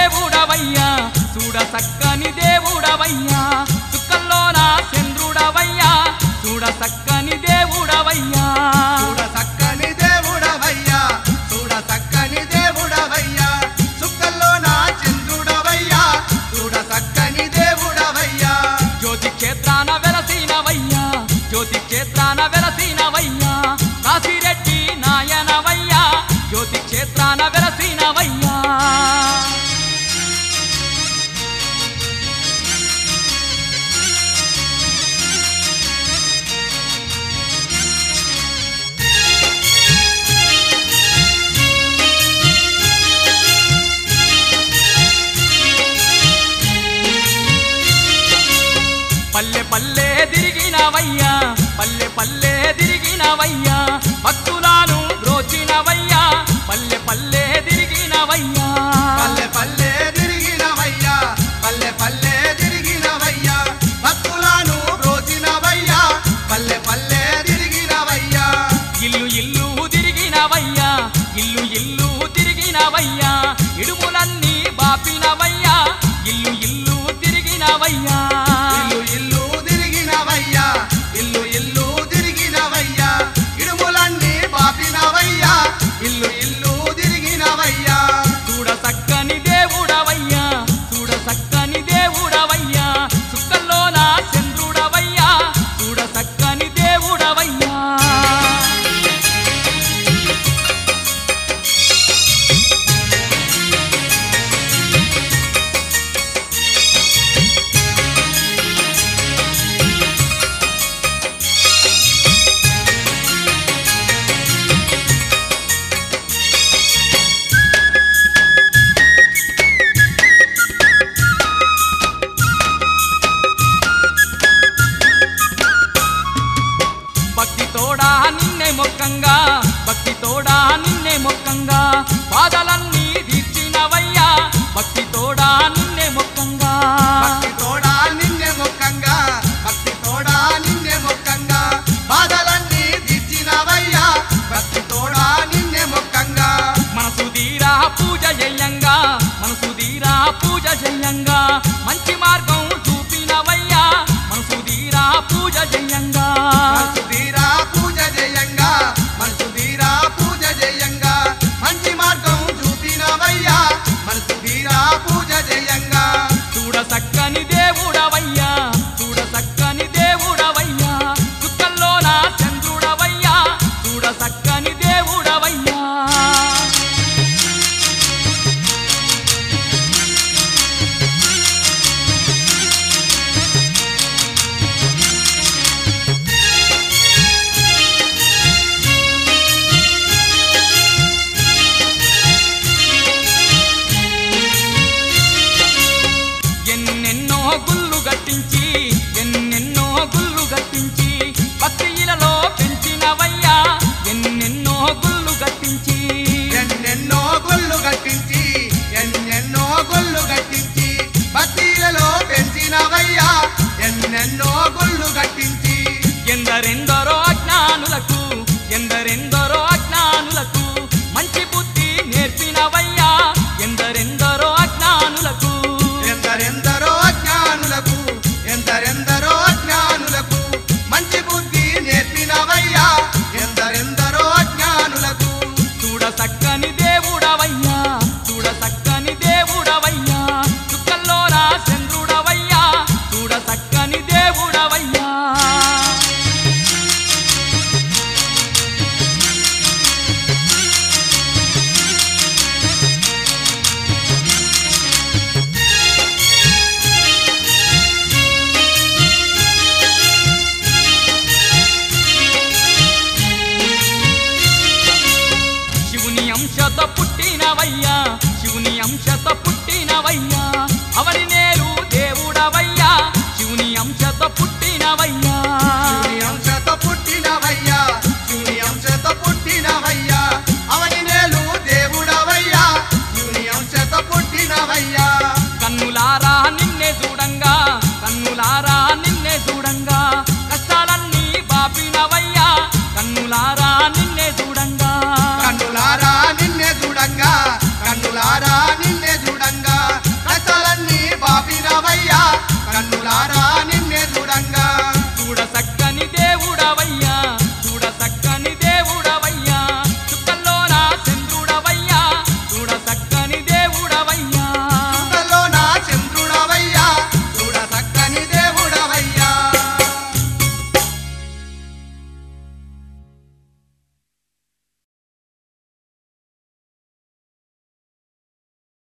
దేవుడవయ్యా చూడ సక్కని దేవుడవయ్యా సుక్కల్లోన చంద్రుడవయ్యా చూడ సక్కని దేవుడవయ్యా చూడ సక్కని దేవుడవయ్యా చూడ సక్కని దేవుడవయ్యా సుక్కల్లో నా చంద్రుడవయ్యా చూడ సక్కని దేవుడవయ్యా జ్యోతి క్షేత్రాన వెలసినవయ్యా జ్యోతి క్షేత్రాన వెలసినవయ్యా కాశిరెడ్డి నాయనవయ్యా జ్యోతి క్షేత్రాన వెలసినవయ్యా పల్లె పల్లె తిరిగినవయ్యా పల్లె పల్లె తిరిగినవయ్యా భక్తులను రోచినవయ్యా పల్లె పల్లె తిరిగినవయ్యా పల్లె పల్లె తిరిగినవయ్యా పల్లె పల్లె తిరిగినవయ్యా భక్తులను బ్రోచినవయ్యా పల్లె పల్లె తిరిగినవయ్యా ఇల్లు ఇల్లు తిరిగినవయ్యా ఇల్లు ఇల్లు తిరిగినవయ్యా ఇడుములన్నీ బాపినవయ్యా ఇల్లు ఇల్లు తిరిగినవయ్యా ఇల్లు ఇల్లు తిరిగినవయ్యా ఇల్లు ఇల్లు తిరిగినవయ్యా ఇడుములన్నీ బాపినవయ్యా ఇల్లు ఇల్లు తిరిగినవయ్యా చూడ సక్కని దేవుడవయ్యా చూడ సక్కని దేవుడవయ్యా సుక్కల్లోన చంద్రుడవయ్యా చూడ సక్కని దేవుడవయ్యా భక్తి తోడా నిన్నే మొక్కంగా భక్తి తోడా నిన్నే మొక్కంగా బాధలన్నీ తీర్చినవయ్యా భక్తి తోడా నిన్నే మొక్కంగా భక్తి తోడా నిన్నే మొక్కంగా భక్తి తోడా నిన్నే మొక్కంగా బాధలన్నీ తీర్చినవయ్యా భక్తి తోడా నిన్నే మొక్కంగా మనసు తీరా పూజ చెయ్యంగా మనసు తీరా పూజ చెయ్యంగా మంచి మార్గం చూపినవయ్యా మనసు తీరా పూజ చెయ్యంగా మనసు తీరా పూజ చేయంగా మనసు తీరా పూజ చేయంగా మంచి మార్గం చూపినవయ్యా మనసు తీరా పూజ చేయంగా చూడ సక్కని దేవుడవయ్యా చూడ సక్కని దేవుడవయ్యా చుక్కల్లోన చంద్రుడవయ్యా చూడ సక్కని దేవుడవయ్యా ఎన్నెన్నో గుళ్ళు గట్టించి ఎన్నెన్నో గుళ్ళు గట్టించి భక్తిలలో పెంచినవయ్యా ఎన్నెన్నో గుళ్ళు గట్టించి ఎన్నెన్నో గొల్లు కట్టించి ఎన్నెన్నో గొల్లు కట్టించి భక్తిలలో పెంచినవయ్యా ఎన్నెన్నో గొల్లు కట్టించి ఎందరెందరో అజ్ఞానులకు ఎందరెందరో అజ్ఞానులకు మంచి బుద్ధి నేర్పినవయ్యా ఎందరెందరో అజ్ఞానులకు ఎందరెందరో అజ్ఞానులకు ఎందరెందరో అజ్ఞానులకు మంచి బుద్ధి నేర్పినవయ్యా ఎందరెందరో అజ్ఞానులకు చూడ సక్కని దేవుడవయ్యా చూడ సక్కని దేవుడవయ్యా చుక్కల్లోన చంద్రుడవయ్యా చూడ సక్కని దేవుడవయ్యా శివుని అంశత పుట్టినవయ్యా శివుని అంశత